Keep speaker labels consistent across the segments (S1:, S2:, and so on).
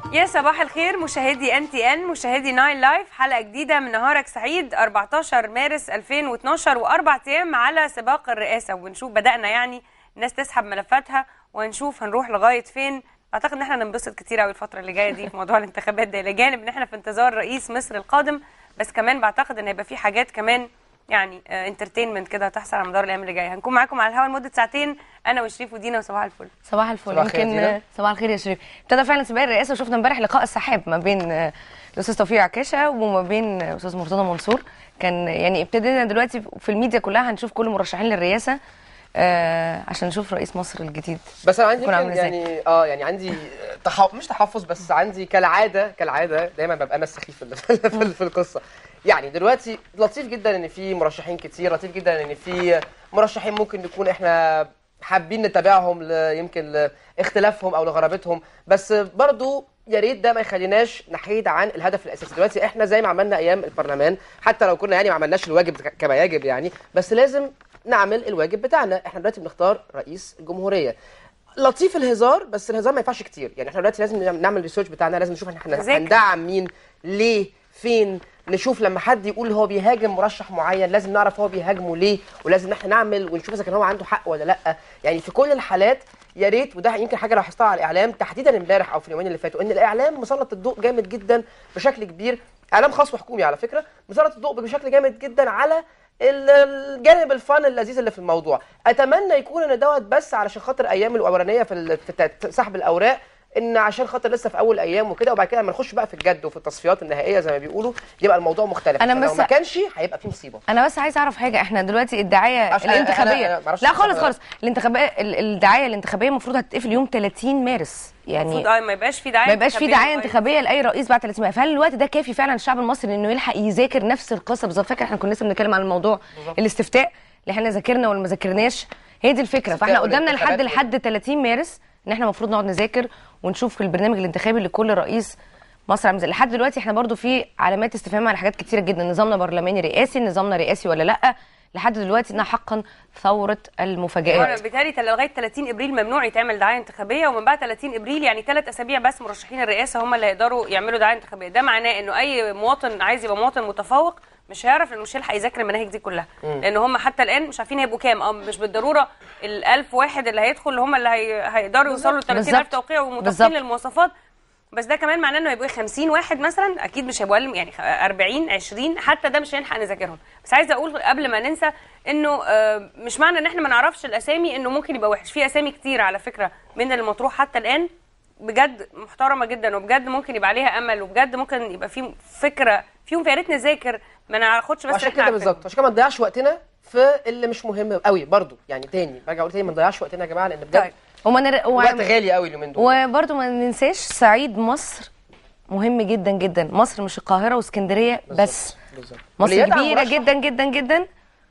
S1: يا صباح الخير مشاهدي ان تي ان مشاهدي ناين لايف حلقه جديده من نهارك سعيد 14 مارس 2012 واربع ايام على سباق الرئاسه وبنشوف بدانا يعني الناس تسحب ملفاتها وهنشوف هنروح لغايه فين اعتقد ان احنا ننبسط كتير قوي الفتره اللي جايه دي في موضوع الانتخابات ده الى جانب ان احنا في انتظار رئيس مصر القادم بس كمان بعتقد ان هيبقى في حاجات كمان يعني انترتينمنت كده هتحصل على مدار الايام اللي جايه هنكون معاكم على الهواء لمده ساعتين انا وشريف ودينا وصباح الفل
S2: صباح الفل
S3: صباح الخير
S2: يمكن
S3: دينا.
S2: صباح الخير يا شريف ابتدى فعلا سباق الرئاسه وشفنا امبارح لقاء السحاب ما بين آه، الاستاذ توفيق عكاشه وما بين آه، الاستاذ مرتضى منصور كان يعني ابتدينا دلوقتي في الميديا كلها هنشوف كل المرشحين للرئاسه آه عشان نشوف رئيس مصر الجديد
S3: بس انا عندي
S2: يكون عامل
S3: يمكن
S2: إزاي؟
S3: يعني اه يعني عندي تحف... مش تحفظ بس عندي كالعاده كالعاده دايما ببقى انا السخيف في ال- في, ال- في القصه يعني دلوقتي لطيف جدا ان في مرشحين كتير لطيف جدا ان في مرشحين ممكن نكون احنا حابين نتابعهم ل... يمكن لاختلافهم او لغرابتهم بس برضو يا ريت ده ما يخليناش نحيد عن الهدف الاساسي دلوقتي احنا زي ما عملنا ايام البرلمان حتى لو كنا يعني ما عملناش الواجب ك- كما يجب يعني بس لازم نعمل الواجب بتاعنا احنا دلوقتي بنختار رئيس الجمهوريه لطيف الهزار بس الهزار ما ينفعش كتير يعني احنا دلوقتي لازم نعمل- نعمل ريسيرش بتاعنا لازم نشوف احنا
S1: نذاكر.
S3: هندعم مين ليه فين نشوف لما حد يقول هو بيهاجم مرشح معين لازم نعرف هو بيهاجمه ليه ولازم احنا نعمل ونشوف اذا كان هو عنده حق ولا لا يعني في كل الحالات يا ريت وده يمكن حاجه لاحظتها على الاعلام تحديدا امبارح او في اليومين اللي فاتوا ان الاعلام مسلط الضوء جامد جدا بشكل كبير اعلام خاص وحكومي على فكره مسلط الضوء بشكل جامد جدا على ال- الجانب الفن اللذيذ اللي في الموضوع اتمنى يكون ان دوت بس علشان خاطر ايام الاولانيه في ال- في ت- سحب الاوراق ان عشان خاطر لسه في اول ايام وكده وبعد كده لما نخش بقى في الجد وفي التصفيات النهائيه زي ما بيقولوا يبقى الموضوع مختلف
S2: أنا
S3: عشان لو
S2: بس-
S3: ما كانش هيبقى في مصيبه
S2: انا بس عايز اعرف حاجه احنا دلوقتي الدعايه
S3: عشان أنا-
S2: الانتخابيه
S3: أنا- أنا معرفش
S2: لا
S3: أصلاً
S2: خالص
S3: ولا
S2: خالص الانتخابيه ال- الدعايه الانتخابيه المفروض هتتقفل يوم 30 مارس
S1: المفروض
S2: يعني
S1: اه ما يبقاش في دعايه
S2: ما يبقاش في
S1: انتخابية
S2: دعايه
S1: لغاية-
S2: انتخابيه لاي رئيس بعد 30 مارس فهل الوقت ده كافي فعلا الشعب المصري انه يلحق يذاكر نفس القصه بالظبط فاكر احنا كنا لسه بنتكلم عن الموضوع الاستفتاء اللي احنا ذاكرنا ولا ما ذاكرناش هي دي الفكره
S3: الاستفتاء
S2: فاحنا قدامنا
S3: والانتخابات
S2: لحد لحد 30 مارس ان احنا المفروض نقعد نذاكر ونشوف في البرنامج الانتخابي لكل رئيس مصر عامل ازاي لحد دلوقتي احنا برضو في علامات استفهام على حاجات كتيره جدا نظامنا برلماني رئاسي نظامنا رئاسي ولا لا لحد دلوقتي انها حقا ثوره المفاجآت
S1: بالتالي تل- لغايه 30 ابريل ممنوع يتعمل دعايه انتخابيه ومن بعد 30 ابريل يعني ثلاث اسابيع بس مرشحين الرئاسه هم اللي هيقدروا يعملوا دعايه انتخابيه ده معناه انه اي مواطن عايز يبقى مواطن متفوق مش هيعرف لانه مش هيلحق يذاكر المناهج دي كلها لان هم حتى الان مش عارفين هيبقوا كام اه مش بالضروره ال 1000 واحد اللي هيدخل هم اللي هي... هيقدروا يوصلوا ل 30000
S2: بالظبط.
S1: توقيع ومتفقين
S2: بالظبط.
S1: للمواصفات بس ده كمان معناه انه هيبقوا 50 واحد مثلا اكيد مش هيبقوا اقل يعني 40 20 حتى ده مش هنلحق نذاكرهم بس عايزه اقول قبل ما ننسى انه آه، مش معنى ان احنا ما نعرفش الاسامي انه ممكن يبقى وحش في اسامي كتير على فكره من المطروح حتى الان بجد محترمه جدا وبجد ممكن يبقى عليها امل وبجد ممكن يبقى في فكره فيهم يا ريت نذاكر ما ناخدش بس
S3: عشان
S1: احنا
S3: كده
S1: عارفينهم.
S3: بالظبط عشان كده ما نضيعش وقتنا في اللي مش مهم قوي برضو يعني تاني برجع اقول تاني ما نضيعش وقتنا يا جماعه لان بجد
S1: طيب.
S2: وما نر...
S3: وقت غالي قوي اليومين دول
S2: وبرضه ما ننساش صعيد مصر مهم جدا جدا مصر مش القاهره واسكندريه بس
S3: بالظبط
S2: مصر
S3: واللي يدعم
S2: كبيره
S3: مرشح-
S2: جدا جدا جدا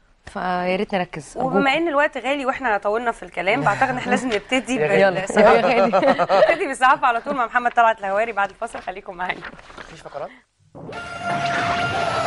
S2: فيا ريت نركز أرجوكم.
S1: وبما ان الوقت غالي واحنا طولنا في الكلام بعتقد ان احنا لازم نبتدي
S3: يا غالي.
S2: يلا
S1: بالصحافه
S2: يا غالي
S1: نبتدي بالصحافه على طول مع محمد طلعت الهواري بعد الفصل خليكم معانا
S3: مفيش فقرات